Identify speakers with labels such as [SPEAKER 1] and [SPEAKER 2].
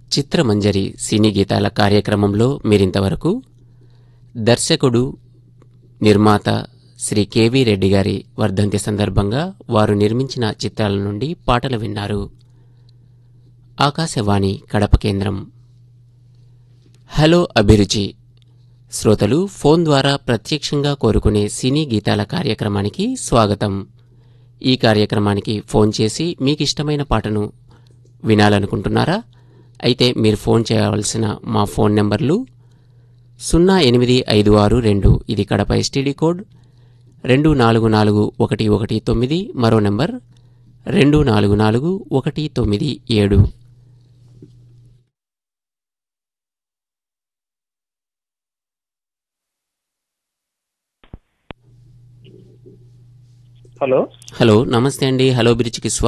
[SPEAKER 1] చిత్రమంజరి సినీ గీతాల కార్యక్రమంలో మీరింతవరకు దర్శకుడు నిర్మాత శ్రీ కెవి రెడ్డి గారి వర్ధంతి సందర్భంగా వారు నిర్మించిన చిత్రాల నుండి పాటలు విన్నారు ఆకాశవాణి కడప కేంద్రం హలో అభిరుచి శ్రోతలు ఫోన్ ద్వారా ప్రత్యక్షంగా కోరుకునే సినీ గీతాల కార్యక్రమానికి స్వాగతం ఈ కార్యక్రమానికి ఫోన్ చేసి మీకు ఇష్టమైన పాటను వినాలనుకుంటున్నారా అయితే మీరు ఫోన్ చేయవలసిన మా ఫోన్ నెంబర్లు సున్నా ఎనిమిది ఐదు ఆరు రెండు ఇది కడప ఎస్టీడీ కోడ్ రెండు నాలుగు నాలుగు ఒకటి ఒకటి తొమ్మిది మరో నెంబర్ రెండు నాలుగు నాలుగు ఒకటి తొమ్మిది ఏడు
[SPEAKER 2] హలో
[SPEAKER 1] హలో నమస్తే అండి హలో బ్రిడ్జ్కి స్వాగతం